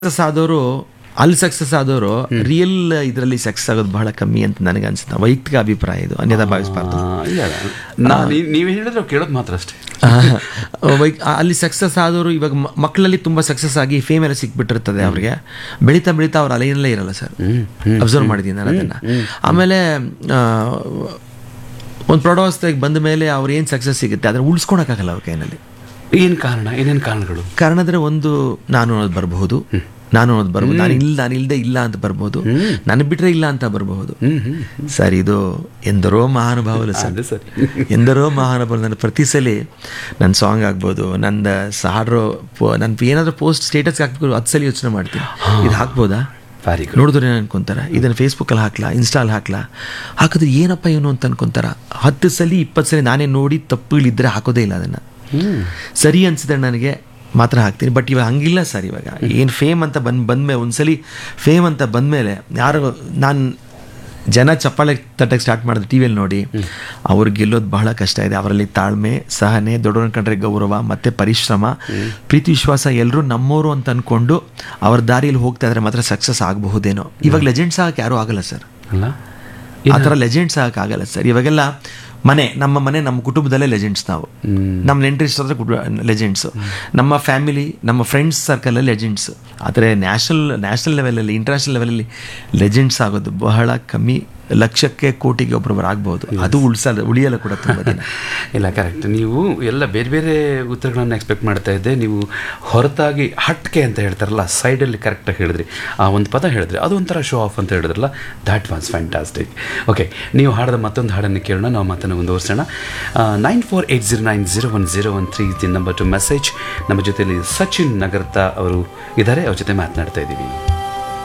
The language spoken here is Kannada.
ಸಕ್ಸಸ್ ಆದವರು ಅಲ್ಲಿ ಸಕ್ಸಸ್ ಆದವರು ರಿಯಲ್ ಇದರಲ್ಲಿ ಸಕ್ಸಸ್ ಆಗೋದು ಬಹಳ ಕಮ್ಮಿ ಅಂತ ನನಗೆ ಅನ್ಸುತ್ತೆ ವೈಯಕ್ತಿಕ ಅಭಿಪ್ರಾಯ ಇದು ಅನ್ಯತಾ ಭಾವಿಸಬಾರ್ದು ಆ, ಇಲ್ಲ ನಾ ನೀವು ಹೇಳಿದ್ರೆ ಕೇಳೋದು ಮಾತ್ರ ಅಷ್ಟೇ ವೈಕ್ ಅಲ್ಲಿ ಸಕ್ಸಸ್ ಆದವರು ಇವಾಗ ಮ- ಮಕ್ಕಳಲ್ಲಿ ತುಂಬ ಸಕ್ಸಸ್ ಆಗಿ ಫೇಮ್ ಎಲ್ಲ ಸಿಕ್ಬಿಟ್ಟಿರ್ತದೆ ಅವ್ರಿಗೆ ಬೆಳೀತಾ ಬೆಳೀತಾ ಅವ್ರ ಅಲೆಯಲ್ಲೇ ಇರಲ್ಲ ಸರ್ ಅಬ್ಸರ್ವ್ ಮಾಡಿದ್ದೀನಿ ನಾನು ಅದನ್ನು ಆಮೇಲೆ ಒಂದು ಪ್ರೌಢಾವಸ್ಥೆಗೆ ಬಂದ ಮೇಲೆ ಅವ್ರು ಏನು ಸಕ್ಸಸ್ ಸಿಗುತ್ತೆ ಅದನ್ನು ಉಳಿಸ್ಕೊಳಕ್ಕಾಗಲ್ಲ ಅವ್ರ ಕೈನಲ್ಲಿ ಏನ್ ಕಾರಣ ಏನೇನ್ ಕಾರಣಗಳು ಕಾರಣ ಅಂದರೆ ಒಂದು ನಾನು ಅನ್ನೋದು ಬರಬಹುದು ನಾನು ಅನ್ನೋದು ಬರ್ಬೋದು ನಾನು ಇಲ್ಲ ನಾನು ಇಲ್ಲದೆ ಇಲ್ಲ ಅಂತ ಬರ್ಬೋದು ನನಗೆ ಬಿಟ್ಟರೆ ಇಲ್ಲ ಅಂತ ಬರಬಹುದು ಸರ್ ಇದು ಎಂದರೋ ಮಹಾನುಭಾವಲು ಸರ್ ಅದೇ ಸರಿ ಎಂದರೋ ಮಹಾನುಭಾವಲು ನನ್ನ ಪ್ರತಿ ಸಲ ನನ್ನ ಸಾಂಗ್ ಆಗ್ಬೋದು ನಂದು ಹಾಡ್ರೋ ನನ್ನ ಏನಾದರೂ ಪೋಸ್ಟ್ ಸ್ಟೇಟಸ್ ಹಾಕ್ಬೇಕು ಹತ್ತು ಸಲ ಯೋಚನೆ ಮಾಡ್ತೀನಿ ಇದು ಹಾಕ್ಬೋದಾ ವೆರಿ ಗುಡ್ ನೋಡಿದ್ರೆ ಏನು ಅನ್ಕೊಂತಾರ ಇದನ್ನು ಫೇಸ್ಬುಕ್ಕಲ್ಲಿ ಹಾಕ್ಲಾ ಇನ್ಸ್ಟಾಲ್ ಹಾಕ್ಲಾ ಹಾಕಿದ್ರೆ ಏನಪ್ಪ ಇವನು ಅಂತ ಅನ್ಕೊಂತಾರ ಹತ್ತು ಸಲ ಇಪ್ಪತ್ತು ಸಲ ನಾನೇ ನೋಡಿ ತಪ್ಪುಗಳಿದ್ರೆ ಹಾಕೋದೇ ಇಲ್ಲ ಅದನ್ನು ಸರಿ ಅನ್ಸಿದ್ರೆ ನನಗೆ ಮಾತ್ರ ಹಾಕ್ತೀನಿ ಬಟ್ ಇವಾಗ ಹಂಗಿಲ್ಲ ಸರ್ ಇವಾಗ ಏನು ಫೇಮ್ ಅಂತ ಬಂದು ಬಂದಮೇಲೆ ಒಂದ್ಸಲಿ ಫೇಮ್ ಅಂತ ಬಂದಮೇಲೆ ಯಾರು ನಾನು ಜನ ಚಪ್ಪಾಳೆ ತಟ್ಟಕ್ಕೆ ಸ್ಟಾರ್ಟ್ ಮಾಡಿದ್ರು ಟಿ ವಿಯಲ್ಲಿ ನೋಡಿ ಅವ್ರಿಗೆ ಗೆಲ್ಲೋದು ಬಹಳ ಕಷ್ಟ ಇದೆ ಅವರಲ್ಲಿ ತಾಳ್ಮೆ ಸಹನೆ ದೊಡ್ಡವನ ಕಂಡ್ರೆ ಗೌರವ ಮತ್ತೆ ಪರಿಶ್ರಮ ಪ್ರೀತಿ ವಿಶ್ವಾಸ ಎಲ್ಲರೂ ನಮ್ಮವರು ಅಂತ ಅನ್ಕೊಂಡು ಅವ್ರ ದಾರಿಯಲ್ಲಿ ಹೋಗ್ತಾ ಇದ್ರೆ ಮಾತ್ರ ಸಕ್ಸಸ್ ಆಗಬಹುದೇನೋ ಇವಾಗ ಲೆಜೆಂಡ್ಸ್ ಆಗಕ್ಕೆ ಯಾರೂ ಆಗಲ್ಲ ಸರ್ ಅಲ್ಲ ಆ ಥರ ಲೆಜೆಂಡ್ಸ್ ಆಗಕ್ಕಾಗಲ್ಲ ಸರ್ ಇವಾಗೆಲ್ಲ ಮನೆ ನಮ್ಮ ಮನೆ ನಮ್ಮ ಕುಟುಂಬದಲ್ಲೇ ಲೆಜೆಂಡ್ಸ್ ನಾವು ನಮ್ಮ ನೆಂಟ್ರಿಸ್ಟ್ ಅಂದ್ರೆ ಕುಟುಂಬ ಲೆಜೆಂಡ್ಸ್ ನಮ್ಮ ಫ್ಯಾಮಿಲಿ ನಮ್ಮ ಫ್ರೆಂಡ್ಸ್ ಸರ್ಕಲಲ್ಲಿ ಲೆಜೆಂಡ್ಸ್ ಆದರೆ ನ್ಯಾಷನಲ್ ನ್ಯಾಷನಲ್ ಲೆವೆಲಲ್ಲಿ ಇಂಟರ್ನ್ಯಾಷನಲ್ ಲೆವೆಲಲ್ಲಿ ಲೆಜೆಂಡ್ಸ್ ಆಗೋದು ಬಹಳ ಕಮ್ಮಿ ಲಕ್ಷಕ್ಕೆ ಕೋಟಿಗೆ ಒಬ್ಬರೊಬ್ಬರು ಆಗ್ಬೋದು ಅದು ಉಳಿಸಲ್ಲ ಉಳಿಯಲ್ಲ ಕೂಡ ತುಂಬ ದಿನ ಇಲ್ಲ ಕರೆಕ್ಟ್ ನೀವು ಎಲ್ಲ ಬೇರೆ ಬೇರೆ ಉತ್ತರಗಳನ್ನು ಎಕ್ಸ್ಪೆಕ್ಟ್ ಮಾಡ್ತಾ ಇದ್ದೆ ನೀವು ಹೊರತಾಗಿ ಹಟ್ಕೆ ಅಂತ ಹೇಳ್ತಾರಲ್ಲ ಸೈಡಲ್ಲಿ ಕರೆಕ್ಟಾಗಿ ಹೇಳಿದ್ರಿ ಆ ಒಂದು ಪದ ಹೇಳಿದ್ರಿ ಅದು ಒಂಥರ ಶೋ ಆಫ್ ಅಂತ ಹೇಳಿದ್ರಲ್ಲ ದ್ಯಾಟ್ ವಾಸ್ ಫ್ಯಾಂಟಾಸ್ಟಿಕ್ ಓಕೆ ನೀವು ಹಾಡಿದ ಮತ್ತೊಂದು ಹಾಡನ್ನು ಕೇಳೋಣ ನಾವು ಮಾತನ್ನು ಮುಂದುವರಿಸೋಣ nine four eight zero nine zero one zero one three the number to message ನಮ್ಮ ಜೊತೆಯಲ್ಲಿ ಸಚಿನ್ ನಗರ್ತಾ ಅವರು ಇದ್ದಾರೆ ಅವ್ರ ಜೊತೆ ಮಾತನಾಡ್ತಾ ಇದ್ದೀವಿ